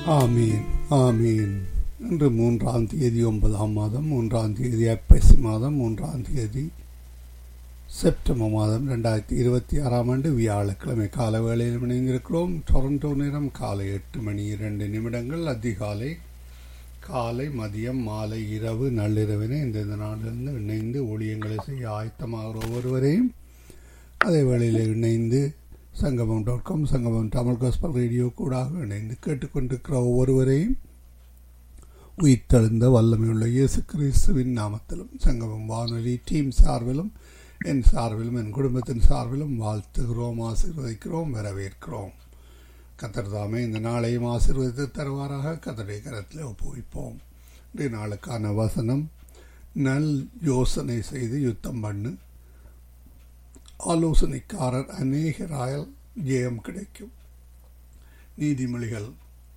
ஆமீன் ஆமீன் இன்று மூன்றாம் தேதி ஒன்பதாம் மாதம் மூன்றாம் தேதி ஐப்பசி மாதம் மூன்றாம் தேதி செப்டம்பர் மாதம் ரெண்டாயிரத்தி இருபத்தி ஆறாம் ஆண்டு வியாழக்கிழமை கால வேளையில் இணைந்திருக்கிறோம் டொரண்டோ நேரம் காலை எட்டு மணி இரண்டு நிமிடங்கள் அதிகாலை காலை மதியம் மாலை இரவு நள்ளிரவினை இந்தந்த நாளிலிருந்து இணைந்து ஊழியங்களை செய்ய ஆயத்தமாகிற ஒவ்வொருவரையும் அதே வேளையில் இணைந்து சங்கமம் டாட் காம் சங்கமம் தமிழ் காஸ்பல் ரேடியோ கூடாக இணைந்து கேட்டுக்கொண்டிருக்கிற ஒவ்வொருவரையும் உயிர்த்தெழுந்த வல்லமையுள்ள இயேசு கிறிஸ்துவின் நாமத்திலும் சங்கமம் வானொலி டீம் சார்பிலும் என் சார்பிலும் என் குடும்பத்தின் சார்பிலும் வாழ்த்துகிறோம் ஆசீர்வதிக்கிறோம் வரவேற்கிறோம் கத்தர் தாமே இந்த நாளையும் ஆசீர்வதித்து தருவாராக கத்தருடைய கரத்தில் ஒப்புவிப்போம் இன்றைய நாளுக்கான வசனம் நல் யோசனை செய்து யுத்தம் பண்ணு ஆலோசனைக்காரர் அநேகராயல் ஜெயம் கிடைக்கும் நீதிமொழிகள்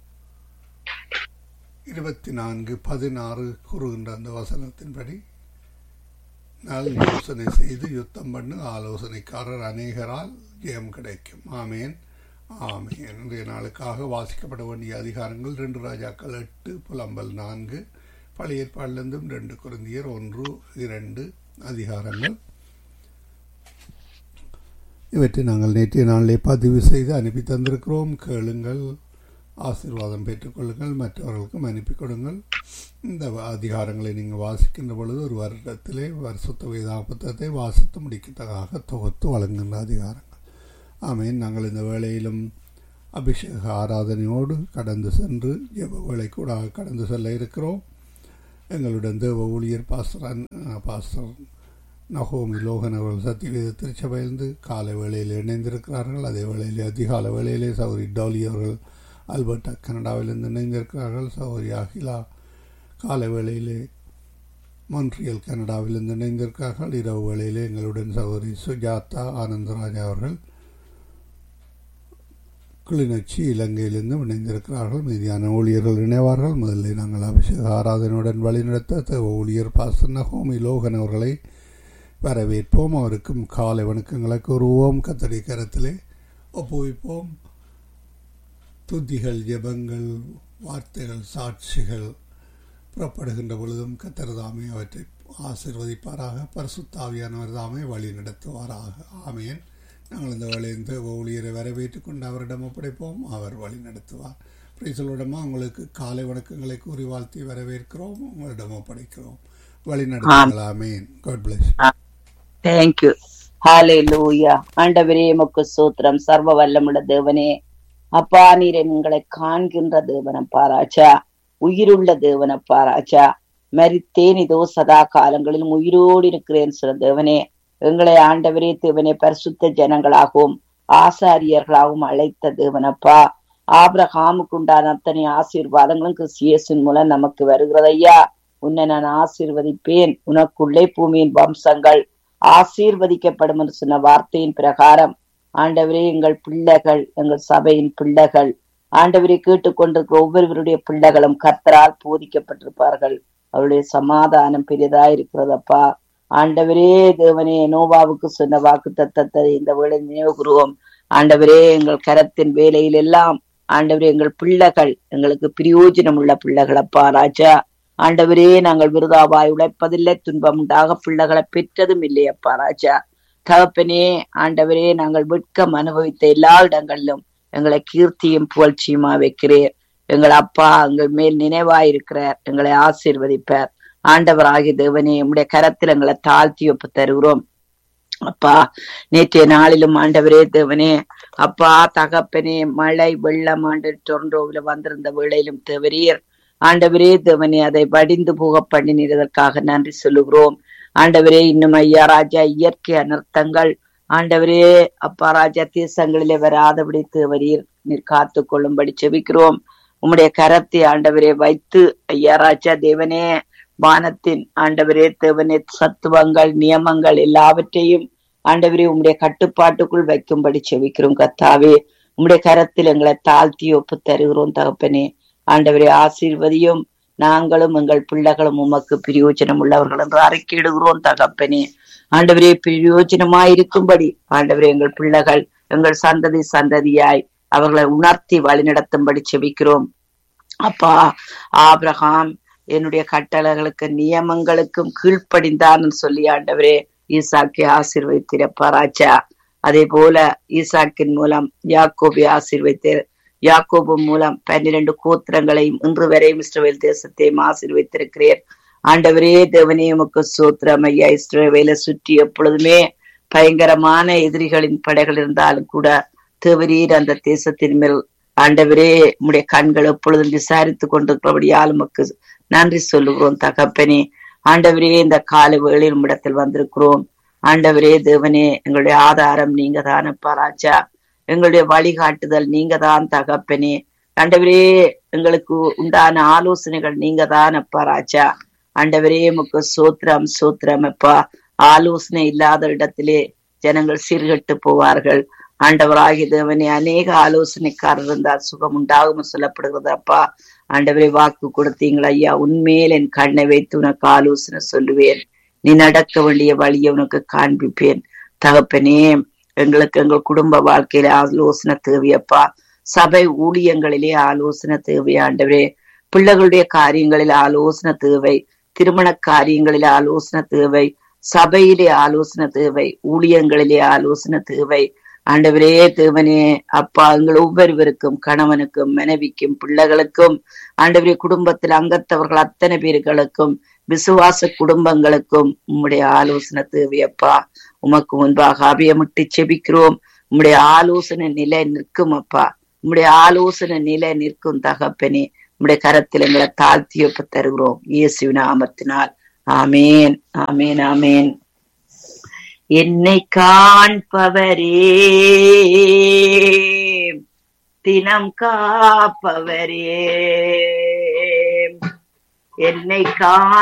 இருபத்தி நான்கு பதினாறு கூறுகின்ற அந்த வசனத்தின்படி நல் யோசனை செய்து யுத்தம் பண்ணு ஆலோசனைக்காரர் அநேகரால் ஜெயம் கிடைக்கும் ஆமேன் ஆமேன் இன்றைய நாளுக்காக வாசிக்கப்பட வேண்டிய அதிகாரங்கள் ரெண்டு ராஜாக்கள் எட்டு புலம்பல் நான்கு பழைய ஏற்பாடிலிருந்தும் ரெண்டு குருந்தியர் ஒன்று இரண்டு அதிகாரங்கள் இவற்றை நாங்கள் நேற்றைய நாளிலே பதிவு செய்து அனுப்பி தந்திருக்கிறோம் கேளுங்கள் ஆசீர்வாதம் பெற்றுக்கொள்ளுங்கள் மற்றவர்களுக்கும் அனுப்பி கொடுங்கள் இந்த அதிகாரங்களை நீங்கள் வாசிக்கின்ற பொழுது ஒரு வருடத்திலே வருஷத்து வேதா புத்தகத்தை வாசித்து முடிக்கத்தக்காக தொகுத்து வழங்குகின்ற அதிகாரங்கள் ஆமேன் நாங்கள் இந்த வேளையிலும் அபிஷேக ஆராதனையோடு கடந்து சென்று ஜெப வேலை கூட கடந்து செல்ல இருக்கிறோம் எங்களுடன் தேவ ஊழியர் பாஸ்டர் பாஸ்டர் நகோமி லோகன் அவர்கள் சத்தியவேத திருச்சபையிலிருந்து காலை வேளையில் இணைந்திருக்கிறார்கள் அதே வேளையில் அதிகால வேளையிலே சௌரி டோலி அவர்கள் அல்பர்டா கனடாவிலிருந்து இணைந்திருக்கிறார்கள் சௌரி அகிலா காலை வேளையிலே மான்ட்ரியல் கனடாவிலிருந்து இணைந்திருக்கிறார்கள் இரவு வேளையிலே எங்களுடன் சௌரி சுஜாதா ஆனந்தராஜா அவர்கள் கிளிநொச்சி இலங்கையிலிருந்து இணைந்திருக்கிறார்கள் மீதியான ஊழியர்கள் இணைவார்கள் முதலில் நாங்கள் அபிஷேக ஆராதனையுடன் வழிநடத்த ஊழியர் பாசன் நகோமி லோகன் அவர்களை வரவேற்போம் அவருக்கும் காலை வணக்கங்களை கூறுவோம் கத்தடி கரத்திலே ஒப்புவிப்போம் துத்திகள் ஜெபங்கள் வார்த்தைகள் சாட்சிகள் புறப்படுகின்ற பொழுதும் கத்தர்தாமே அவற்றை ஆசிர்வதிப்பாராக பரிசுத்தாவியானவர் தாமே வழி நடத்துவாராக ஆமேன் நாங்கள் இந்த வேலையை ஊழியரை வரவேற்றுக் கொண்டு அவரிடம் ஒப்படைப்போம் அவர் வழி நடத்துவார் பிரைசலோடமா உங்களுக்கு காலை வணக்கங்களை கூறி வாழ்த்தி வரவேற்கிறோம் உங்களிடம் ஒப்படைக்கிறோம் வழி நடத்துங்களாமேன் God bless thank you hallelujah ஆண்டவரே எமக்கு சூத்திரம் சர்வ வல்லமுள்ள தேவனே அப்பா நீர் எங்களை காண்கின்ற தேவனப்பா ராஜா உயிருள்ள தேவனப்பா ராஜா மரித்தேன் இதோ சதா காலங்களிலும் உயிரோடு இருக்கிறேன் சில தேவனே எங்களை ஆண்டவரே தேவனே பரிசுத்த ஜனங்களாகவும் ஆசாரியர்களாகவும் அழைத்த தேவனப்பா ஆபிரகாமுக்கு உண்டான அத்தனை ஆசீர்வாதங்களும் கிறிஸ்தியேசின் மூலம் நமக்கு வருகிறதையா உன்னை நான் ஆசீர்வதிப்பேன் உனக்குள்ளே பூமியின் வம்சங்கள் ஆசீர்வதிக்கப்படும் என்று சொன்ன வார்த்தையின் பிரகாரம் ஆண்டவரே எங்கள் பிள்ளைகள் எங்கள் சபையின் பிள்ளைகள் ஆண்டவரை கேட்டுக்கொண்டிருக்கிற ஒவ்வொருவருடைய பிள்ளைகளும் கர்த்தரால் போதிக்கப்பட்டிருப்பார்கள் அவருடைய சமாதானம் பெரிதா இருக்கிறதப்பா ஆண்டவரே தேவனே நோவாவுக்கு சொன்ன வாக்கு தத்தத்தை இந்த வேளை நினைவுகிறோம் ஆண்டவரே எங்கள் கரத்தின் வேலையில் எல்லாம் ஆண்டவரே எங்கள் பிள்ளைகள் எங்களுக்கு பிரயோஜனம் உள்ள பிள்ளைகளப்பா ராஜா ஆண்டவரே நாங்கள் விருதாவாய் உழைப்பதில்லை துன்பம் உண்டாக பிள்ளைகளை பெற்றதும் இல்லையப்பா ராஜா தகப்பனே ஆண்டவரே நாங்கள் வெட்கம் அனுபவித்த எல்லா இடங்களிலும் எங்களை கீர்த்தியும் புகழ்ச்சியுமா வைக்கிறேன் எங்கள் அப்பா எங்கள் மேல் நினைவாயிருக்கிறார் எங்களை ஆசீர்வதிப்பார் ஆண்டவராகிய தேவனே உம்முடைய கரத்தில் எங்களை தாழ்த்தி ஒப்பு தருகிறோம் அப்பா நேற்றைய நாளிலும் ஆண்டவரே தேவனே அப்பா தகப்பனே மழை வெள்ளம் ஆண்டு டொரண்டோவில் வந்திருந்த வேளையிலும் தேவரீர் ஆண்டவரே தேவனே அதை வடிந்து போக பண்ணினதற்காக நன்றி சொல்லுகிறோம் ஆண்டவரே இன்னும் ஐயா ராஜா இயற்கை அனர்த்தங்கள் ஆண்டவரே அப்பா ராஜா தேசங்களிலே வராதபடி தேவரீர் நீர் காத்து கொள்ளும்படி செபிக்கிறோம் உம்முடைய கரத்தை ஆண்டவரே வைத்து ஐயா ராஜா தேவனே வானத்தின் ஆண்டவரே தேவனே சத்துவங்கள் நியமங்கள் எல்லாவற்றையும் ஆண்டவரே உம்முடைய கட்டுப்பாட்டுக்குள் வைக்கும்படி செவிக்கிறோம் கத்தாவே உம்முடைய கரத்தில் எங்களை தாழ்த்தி ஒப்பு தருகிறோம் தகப்பனே ஆண்டவரே ஆசீர்வதியும் நாங்களும் எங்கள் பிள்ளைகளும் உமக்கு பிரயோஜனம் உள்ளவர்கள் என்று அறிக்கையிடுகிறோம் தகப்பனே ஆண்டவரே பிரயோஜனமாயிருக்கும்படி ஆண்டவரே எங்கள் பிள்ளைகள் எங்கள் சந்ததி சந்ததியாய் அவர்களை உணர்த்தி வழிநடத்தும்படி செபிக்கிறோம் அப்பா ஆபிரகாம் என்னுடைய கட்டளைகளுக்கு நியமங்களுக்கும் கீழ்ப்படிந்தான் சொல்லி ஆண்டவரே ஈசாக்கை ஆசீர்வதித்திருப்பா ராஜா அதே போல ஈசாக்கின் மூலம் யாக்கோபை ஆசீர்வதித்தீர் யாக்கோபு மூலம் பன்னிரண்டு கோத்திரங்களையும் இன்று வரை இஸ்ரவேல் தேசத்தையும் ஆசீர்வதித்திருக்கிறீர் ஆண்டவரே தேவனே உமக்கு சோத்திரம் ஐயா இஸ்ரவேலை சுற்றி எப்பொழுதுமே பயங்கரமான எதிரிகளின் படைகள் இருந்தாலும் கூட தேவரீர் அந்த தேசத்தின் மேல் ஆண்டவரே உம்முடைய கண்கள் எப்பொழுதும் விசாரித்துக் கொண்டிருக்கிறபடியால் உமக்கு நன்றி சொல்லுகிறோம் தகப்பனே ஆண்டவரே இந்த கால வேளையில் உம்மிடத்தில் வந்திருக்கிறோம் ஆண்டவரே தேவனே எங்களுடைய ஆதாரம் நீங்க தானப்பா ராஜா எங்களுடைய வழிகாட்டுதல் நீங்க தான் தகப்பனே ஆண்டவரே எங்களுக்கு உண்டான ஆலோசனைகள் நீங்க தான் அப்பா ராஜா ஆண்டவரே உமக்கு சோத்திரம் சோத்திரம் அப்பா ஆலோசனை இல்லாத இடத்திலே ஜனங்கள் சீர்கட்டு போவார்கள் ஆண்டவராகி தேவனே அநேக ஆலோசனைக்காரர் இருந்தால் சுகம் உண்டாகும் சொல்லப்படுகிறது அப்பா ஆண்டவரை வாக்கு கொடுத்தீங்களா ஐயா உண்மையில் என் கண்ணை வைத்து உனக்கு ஆலோசனை சொல்லுவேன் நீ நடக்க வேண்டிய வழியை உனக்கு காண்பிப்பேன் தகப்பனே எங்களுக்கு எங்கள் குடும்ப வாழ்க்கையில ஆலோசனை தேவையப்பா சபை ஊழியங்களிலே ஆலோசனை தேவை ஆண்டவரே பிள்ளைகளுடைய காரியங்களில் ஆலோசனை தேவை திருமண காரியங்களில் ஆலோசனை தேவை சபையிலே ஆலோசனை தேவை ஊழியங்களிலே ஆலோசனை தேவை ஆண்டவரே தேவனே அப்பா எங்கள் ஒவ்வொருவருக்கும் கணவனுக்கும் மனைவிக்கும் பிள்ளைகளுக்கும் ஆண்டவரே குடும்பத்தில் அங்கத்தவர்கள் அத்தனை பேர்களுக்கும் விசுவாச குடும்பங்களுக்கும் உம்முடைய ஆலோசனை தேவையப்பா உமக்கு முன்பாக அபியமிட்டு செபிக்கிறோம் உம்முடைய ஆலோசனை நிலை நிற்கும் அப்பா உம்முடைய ஆலோசனை நிலை நிற்கும் தகப்பனே உம்முடைய கரத்தில் எங்களை தாழ்த்தி ஒப்பு தருகிறோம் இயேசுவின் நாமத்தினால் ஆமேன் ஆமேன் ஆமேன் என்னை காண்பவரே தினம் காப்பவரே என்னை காண்